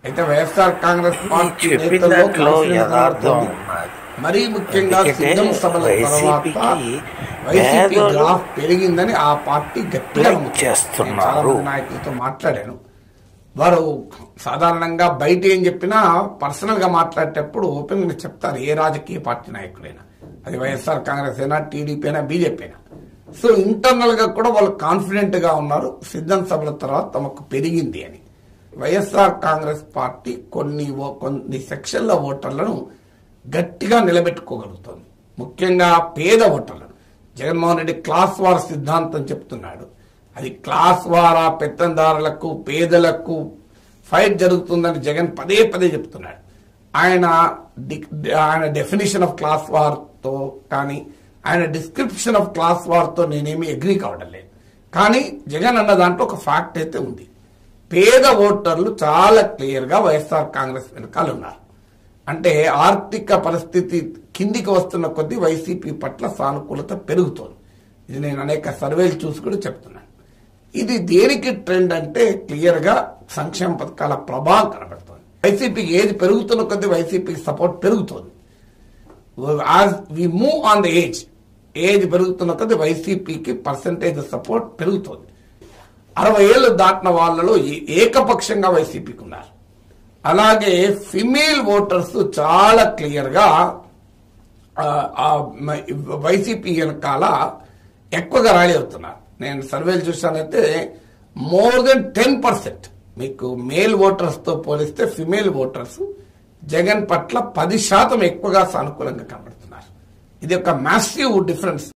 అయితే వైఎస్ఆర్ కాంగ్రెస్ పార్టీ చెప్పిన నేతల్లో దాంట్లో కాన్ఫిడెన్స్ యథార్థం కనబడుతోంది. ఉన్నది మరీ ముఖ్యంగా ఎందుకంటే సిద్ధం సభల తర్వాత వైసీపీకి వైసీపీ పేదలు గ్రాఫ్ పెరిగిందని ఆ పార్టీ గట్టిగా లైక్ నమ్ముతుంది. చేస్తున్నారు. నేను చాలా మంది నాయకులతో మాట్లాడాను వారు సాధారణంగా బయట ఏం చెప్పినా పర్సనల్ గా మాట్లాడేటప్పుడు ఓపెన్ గా చెప్తారు ఏ రాజకీయ పార్టీ నాయకుడైనా అది వైఎస్ఆర్ కాంగ్రెస్ అయినా టీడీపీ అయినా బీజేపీ అయినా సో ఇంటర్నల్ గా కూడా వాళ్ళు కాన్ఫిడెంట్ గా ఉన్నారు సిద్ధం సభల తర్వాత తమకు పెరిగింది అని వైఎస్ఆర్ కాంగ్రెస్ పార్టీ కొన్ని ఓ- కొన్ని సెక్షన్ల ఓటర్లను గట్టిగా నిలబెట్టుకోగలుగుతోంది ముఖ్యంగా పేద ఓటర్లను జగన్మోహన్ రెడ్డి క్లాస్ వార్ సిద్ధాంతం చెప్తున్నాడు అది క్లాస్ వారా పెత్తందారులకు పేదలకు ఫైట్ జరుగుతుందని జగన్ పదే పదే చెప్తున్నాడు ఆయన డి- ఆయన డెఫినేషన్ ఆఫ్ క్లాస్ వార్ తో కానీ ఆయన డిస్క్రిప్షన్ ఆఫ్ క్లాస్ వార్ తో నేనేమి అగ్రీ కావడం లేదు కానీ జగన్ అన్న దాంట్లో ఒక ఫ్యాక్ట్ అయితే ఉంది పేద ఓటర్లు చాలా క్లియర్ గా వైఎస్ఆర్ కాంగ్రెస్ వెనకాల ఉన్నారు అంటే ఆర్థిక పరిస్థితి కిందికి వస్తున్న కొద్దీ వైసీపీ పట్ల సానుకూలత పెరుగుతోంది ఇది నేను అనేక సర్వేలు చూసి కూడా చెప్తున్నాను ఇది దేనికి ట్రెండ్ అంటే క్లియర్ గా సంక్షేమ పథకాల ప్రభావం కనబడుతోంది వైసీపీకి ఏది పెరుగుతున్న కొద్దీ వైసీపీకి సపోర్ట్ పెరుగుతోంది as we move on the age age పెరుగుతున్న కొద్దీ వైసీపీకి పర్సంటేజ్ సపోర్ట్ పెరుగుతోంది అరవై ఏళ్ళు దాటిన వాళ్ళలో ఏ- ఏకపక్షంగా వైసీపీకి ఉన్నారు అలాగే ఫిమేల్ ఓటర్స్ చాలా క్లియర్ గా ఆ, ఆ, మ- వైసీపీ వెనకాల ఎక్కువగా ర్యాలీ అవుతున్నారు నేను సర్వేలు చూసానైతే మోర్ దెన్ టెన్ పర్సెంట్ మీకు మేల్ ఓటర్స్ తో పోలిస్తే ఫిమేల్ ఓటర్స్ జగన్ పట్ల పది శాతం ఎక్కువగా సానుకూలంగా కనబడుతున్నారు ఇది ఒక మ్యాసివ్ డిఫరెన్స్